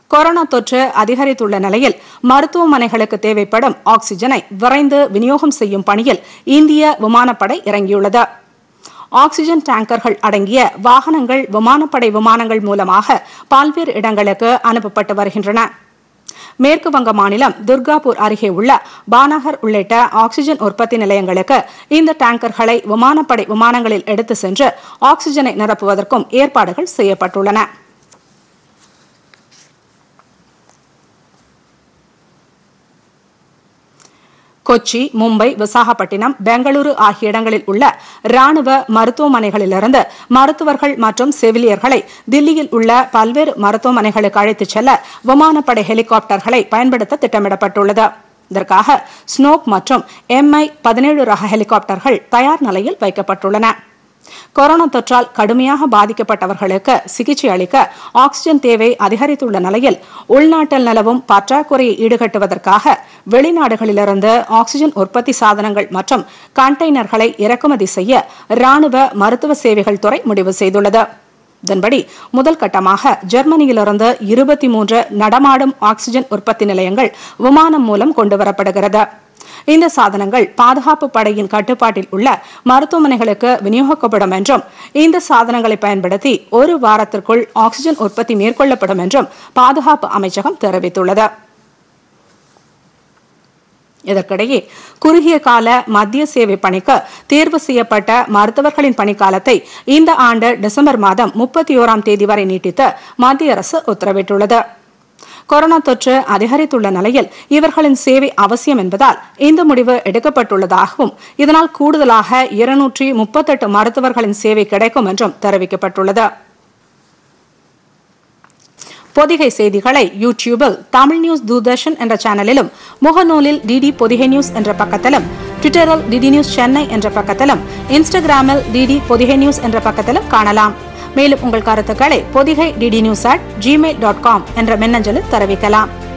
corona தொற்று அதிகரித்துள்ள நிலையில் மருத்துவமனைகளுக்கு தேவைப்படும் ஆக்ஸிஜனை விரைந்து விநியோகம் செய்யும் பணியில் இந்திய விமானப்படை இறங்கியுள்ளது ஆக்ஸிஜன் டேங்கர்கள் அடங்கிய வாகனங்கள் விமானப்படை விமானங்கள் மூலமாக பல்வேறு இடங்களுக்கு அனுப்பப்பட்டு வருகின்றன மேற்கு வங்க மாநிலம் துர்காபூர் அருகே உள்ள பானகர் உள்ளிட்ட ஆக்ஸிஜன் உற்பத்தி நிலையங்களுக்கு இந்த டேங்கர்களை விமானப்படை விமானங்களில் எடுத்து சென்று ஆக்ஸிஜனை நிரப்புவதற்கும் ஏற்பாடுகள் செய்யப்பட்டுள்ளன கொச்சி மும்பை விசாகப்பட்டினம் பெங்களூரு ஆகிய இடங்களில் உள்ள ராணுவ மருத்துவமனைகளிலிருந்து மருத்துவர்கள் மற்றும் செவிலியர்களை தில்லியில் உள்ள பல்வேறு மருத்துவமனைகளுக்கு அழைத்துச் செல்ல விமானப்படை ஹெலிகாப்டர்களை பயன்படுத்த திட்டமிடப்பட்டுள்ளது இதற்காக ஸ்னோக் மற்றும் எம்ஐ பதினேழு ரக ஹெலிகாப்டர்கள் தயார் நிலையில் வைக்கப்பட்டுள்ளன கொரோனா தொற்றால் கடுமையாக பாதிக்கப்பட்டவர்களுக்கு சிகிச்சை அளிக்க ஆக்ஸிஜன் தேவை அதிகரித்துள்ள நிலையில் உள்நாட்டில் நிலவும் பற்றாக்குறையை ஈடுகட்டுவதற்காக வெளிநாடுகளிலிருந்து ஆக்ஸிஜன் உற்பத்தி சாதனங்கள் மற்றும் கண்டெய்னர்களை இறக்குமதி செய்ய ராணுவ மருத்துவ சேவைகள் துறை முடிவு செய்துள்ளது இதன்படி முதல் கட்டமாக ஜெர்மனியிலிருந்து இருபத்தி மூன்று நடமாடும் ஆக்ஸிஜன் உற்பத்தி நிலையங்கள் விமானம் மூலம் கொண்டுவரப்படுகிறது இந்த சாதனங்கள் பாதுகாப்பு படையின் கட்டுப்பாட்டில் உள்ள மருத்துவமனைகளுக்கு விநியோகிக்கப்படும் என்றும் இந்த சாதனங்களை பயன்படுத்தி ஒரு வாரத்திற்குள் ஆக்ஸிஜன் உற்பத்தி மேற்கொள்ளப்படும் என்றும் பாதுகாப்பு அமைச்சகம் தெரிவித்துள்ளது இதற்கிடையே குறுகிய கால மத்திய சேவை பணிக்கு தேர்வு செய்யப்பட்ட மருத்துவர்களின் பணிக்காலத்தை இந்த ஆண்டு டிசம்பர் மாதம் முப்பத்தி ஓராம் தேதி வரை நீட்டித்து மத்திய அரசு உத்தரவிட்டுள்ளது கொரோனா தொற்று அதிகரித்துள்ள நிலையில் இவர்களின் சேவை அவசியம் என்பதால் இந்த முடிவு எடுக்கப்பட்டுள்ளதாகவும் இதனால் கூடுதலாக இருநூற்றி முப்பத்தெட்டு மருத்துவர்களின் சேவை கிடைக்கும் என்றும் தெரிவிக்கப்பட்டுள்ளது பொதிகை செய்திகளை யூடியூபில் தமிழ் நியூஸ் தூர்தர்ஷன் என்ற சேனலிலும் முகநூலில் டிடி பொதிகை நியூஸ் என்ற பக்கத்திலும் ட்விட்டரில் டிடி நியூஸ் சென்னை என்ற பக்கத்திலும் இன்ஸ்டாகிராமில் டிடி பொதிகை நியூஸ் என்ற பக்கத்திலும் காணலாம் மேலும் உங்கள் கருத்துக்களை Pothigai DD news at Gmail dot com என்ற மின்னஞ்சலில் தெரிவிக்கலாம்